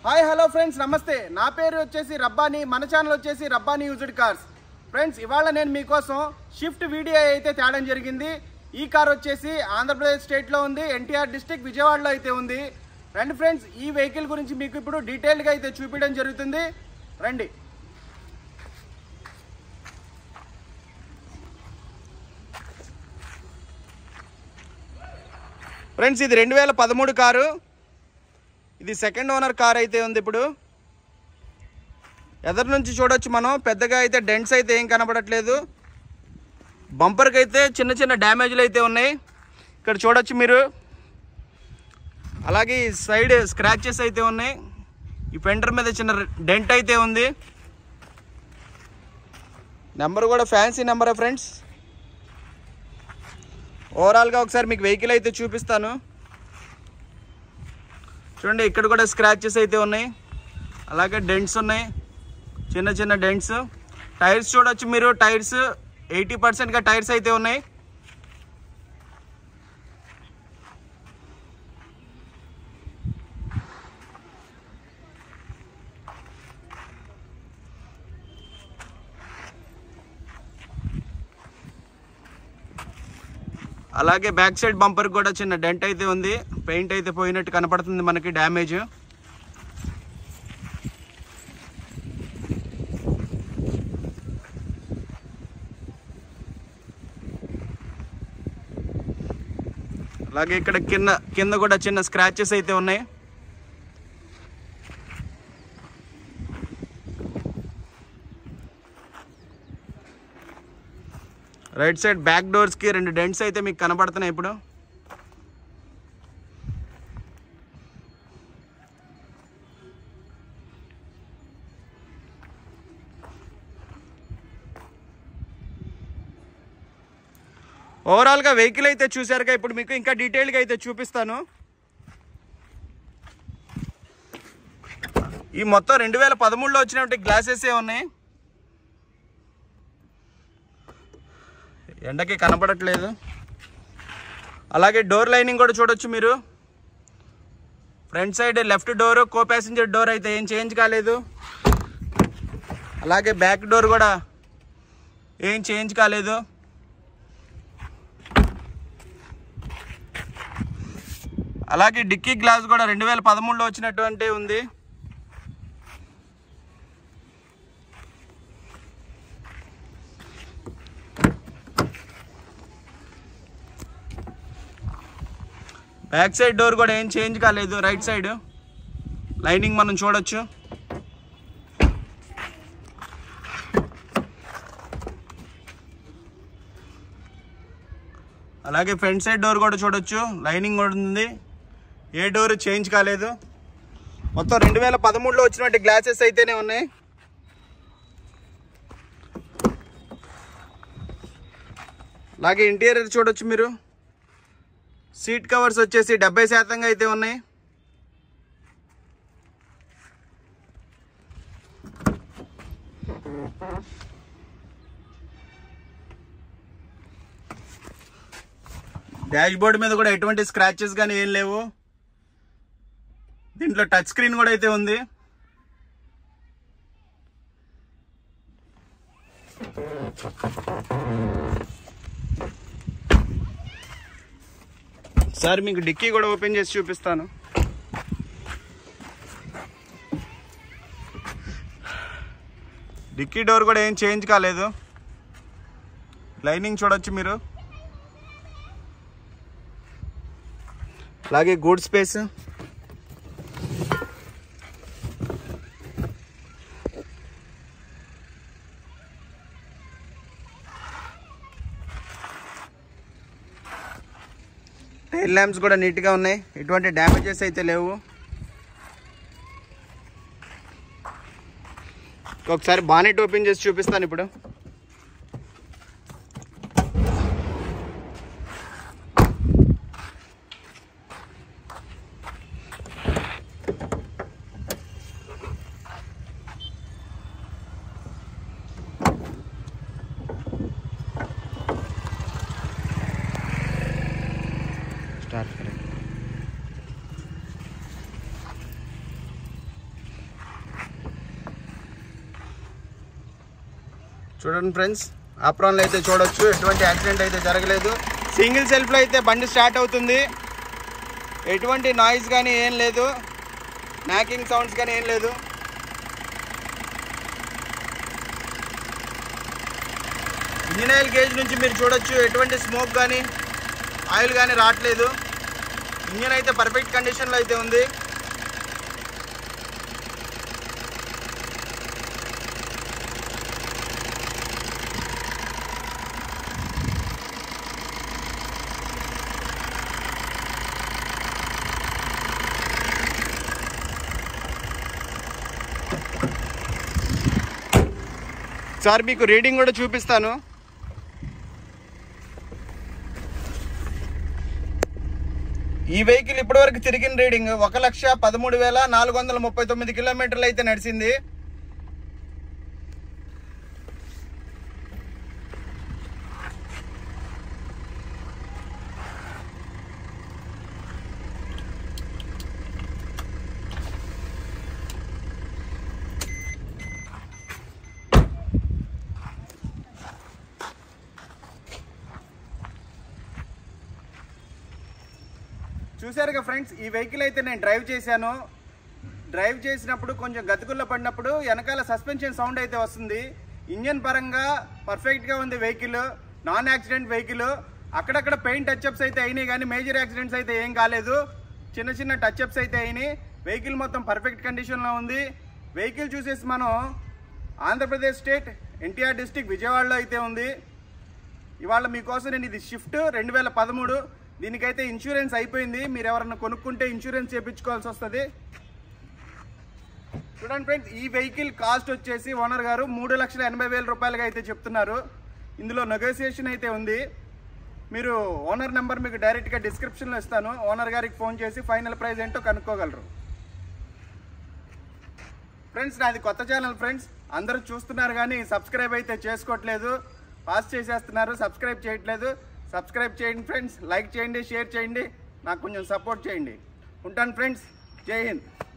hi hello friends నమస్తే నా పేరు వచ్చేసి రబ్బాని మన ఛానల్ వచ్చేసి రబ్బాని యూజ్డ్ కార్స్ ఫ్రెండ్స్ ఇవాళ నేను మీకోసం షిఫ్ట్ వీడియో అయితే తేడం జరిగింది ఈ కార్ వచ్చేసి ఆంధ్రప్రదేశ్ స్టేట్లో ఉంది ఎన్టీఆర్ డిస్టిక్ విజయవాడలో అయితే ఉంది రండి ఫ్రెండ్స్ ఈ వెహికల్ గురించి మీకు ఇప్పుడు డీటెయిల్గా అయితే చూపించడం జరుగుతుంది రండి ఫ్రెండ్స్ ఇది రెండు వేల పదమూడు కారు ఇది సెకండ్ ఓనర్ కార్ అయితే ఉంది ఇప్పుడు ఎదరి నుంచి చూడొచ్చు మనం పెద్దగా అయితే డెంట్స్ అయితే ఏం కనబడట్లేదు బంపర్కి అయితే చిన్న చిన్న డ్యామేజ్లు అయితే ఉన్నాయి ఇక్కడ చూడొచ్చు మీరు అలాగే ఈ సైడ్ స్క్రాచెస్ అయితే ఉన్నాయి ఈ ఫెండర్ మీద చిన్న డెంట్ అయితే ఉంది నెంబర్ కూడా ఫ్యాన్సీ నెంబరే ఫ్రెండ్స్ ఓవరాల్గా ఒకసారి మీకు వెహికల్ అయితే చూపిస్తాను చూడండి ఇక్కడ కూడా స్క్రాచెస్ అయితే ఉన్నాయి అలాగే డెంట్స్ ఉన్నాయి చిన్న చిన్న డెంట్స్ టైర్స్ చూడొచ్చు మీరు టైర్స్ ఎయిటీ పర్సెంట్గా టైర్స్ అయితే ఉన్నాయి అలాగే బ్యాక్ సైడ్ బంపర్ కూడా చిన్న డెంట్ అయితే ఉంది పెయింట్ అయితే పోయినట్టు కనపడుతుంది మనకి డ్యామేజ్ అలాగే ఇక్కడ కింద కింద కూడా చిన్న స్క్రాచెస్ అయితే ఉన్నాయి రైట్ సైడ్ బ్యాక్ డోర్స్కి రెండు డెంట్స్ అయితే మీకు కనబడుతున్నాయి ఇప్పుడు ఓవరాల్గా వెహికల్ అయితే చూసారుగా ఇప్పుడు మీకు ఇంకా డీటెయిల్గా అయితే చూపిస్తాను ఈ మొత్తం రెండు వేల పదమూడులో వచ్చినటువంటి గ్లాసెస్ ఏ ఉన్నాయి ఎండకి కనపడట్లేదు అలాగే డోర్ లైనింగ్ కూడా చూడొచ్చు మీరు front side left door co passenger door అయితే ఏం చేంజ్ కాలేదు అలాగే బ్యాక్ డోర్ కూడా ఏం చేంజ్ కాలేదు అలాగే డిక్కీ గ్లాస్ కూడా రెండు వేల పదమూడులో వచ్చినటువంటి ఉంది బ్యాక్ సైడ్ డోర్ కూడా ఏం చేంజ్ కాలేదు రైట్ సైడ్ లైనింగ్ మనం చూడొచ్చు అలాగే ఫ్రంట్ సైడ్ డోర్ కూడా చూడొచ్చు లైనింగ్ కూడా ఉంది ఏ డోర్ చేంజ్ కాలేదు మొత్తం రెండు వేల పదమూడులో వచ్చినటువంటి గ్లాసెస్ అయితేనే ఉన్నాయి అలాగే ఇంటీరియర్ చూడొచ్చు మీరు సీట్ కవర్స్ వచ్చేసి డెబ్బై శాతంగా అయితే ఉన్నాయి డాష్ బోర్డ్ మీద కూడా ఎటువంటి స్క్రాచెస్ కానీ ఏం లేవు దీంట్లో టచ్ స్క్రీన్ కూడా అయితే ఉంది సార్ మీకు డిక్కీ కూడా ఓపెన్ చేసి చూపిస్తాను డిక్కీ డోర్ కూడా ఏం చేంజ్ కాలేదు లైనింగ్ చూడొచ్చు మీరు అలాగే గూడ్ స్పేస్ టైల్ ల్యాంప్స్ కూడా నీట్గా ఉన్నాయి ఎటువంటి డ్యామేజెస్ అయితే లేవు ఒకసారి బానెట్ ఓపెన్ చేసి చూపిస్తాను ఇప్పుడు స్టార్ట్ చూడండి ఫ్రెండ్స్ ఆప్రాన్లో అయితే చూడొచ్చు ఎటువంటి యాక్సిడెంట్ అయితే జరగలేదు సింగిల్ సెల్ఫ్లో అయితే బండి స్టార్ట్ అవుతుంది ఎటువంటి నాయిస్ కానీ ఏం లేదు మ్యాకింగ్ సౌండ్స్ కానీ ఏం లేదు ఇంజిన్ ఆయిల్ గేజ్ నుంచి మీరు చూడొచ్చు ఎటువంటి స్మోక్ కానీ ఆయిల్ కానీ రావట్లేదు ఇంజిన్ అయితే పర్ఫెక్ట్ కండిషన్లో అయితే ఉంది సార్ మీకు రీడింగ్ కూడా చూపిస్తాను ఈ వెహికల్ ఇప్పటివరకు తిరిగిన రీడింగ్ ఒక లక్ష పదమూడు వేల నాలుగు వందల ముప్పై తొమ్మిది కిలోమీటర్లు అయితే నడిచింది చూసారుగా ఫ్రెండ్స్ ఈ వెహికల్ అయితే నేను డ్రైవ్ చేశాను డ్రైవ్ చేసినప్పుడు కొంచెం గతుకుల్లో పడినప్పుడు వెనకాల సస్పెన్షన్ సౌండ్ అయితే వస్తుంది ఇంజన్ పరంగా పర్ఫెక్ట్గా ఉంది వెహికల్ నాన్ యాక్సిడెంట్ వెహికల్ అక్కడక్కడ పెయింట్ టచ్అప్స్ అయితే అయినాయి కానీ మేజర్ యాక్సిడెంట్స్ అయితే ఏం కాలేదు చిన్న చిన్న టచ్అప్స్ అయితే అయినాయి వెహికల్ మొత్తం పర్ఫెక్ట్ కండిషన్లో ఉంది వెహికల్ చూసేసి మనం ఆంధ్రప్రదేశ్ స్టేట్ ఎన్టీఆర్ డిస్టిక్ విజయవాడలో అయితే ఉంది ఇవాళ మీకోసం నేను ఇది షిఫ్ట్ రెండు వేల పదమూడు దీనికైతే ఇన్సూరెన్స్ అయిపోయింది మీరు ఎవరన్నా కొనుక్కుంటే ఇన్సూరెన్స్ చేయించుకోవాల్సి వస్తుంది చూడండి ఫ్రెండ్స్ ఈ వెహికల్ కాస్ట్ వచ్చేసి ఓనర్ గారు మూడు లక్షల ఎనభై వేల రూపాయలుగా అయితే చెప్తున్నారు ఇందులో నెగోసియేషన్ అయితే ఉంది మీరు ఓనర్ నెంబర్ మీకు డైరెక్ట్గా డిస్క్రిప్షన్లో ఇస్తాను ఓనర్ గారికి ఫోన్ చేసి ఫైనల్ ప్రైస్ ఏంటో కనుక్కోగలరు ఫ్రెండ్స్ నాది కొత్త ఛానల్ ఫ్రెండ్స్ అందరూ చూస్తున్నారు కానీ సబ్స్క్రైబ్ అయితే చేసుకోవట్లేదు పాస్ చేసేస్తున్నారు సబ్స్క్రైబ్ చేయట్లేదు సబ్స్క్రైబ్ చేయండి ఫ్రెండ్స్ లైక్ చేయండి షేర్ చేయండి నాకు కొంచెం సపోర్ట్ చేయండి ఉంటాను ఫ్రెండ్స్ జై హింద్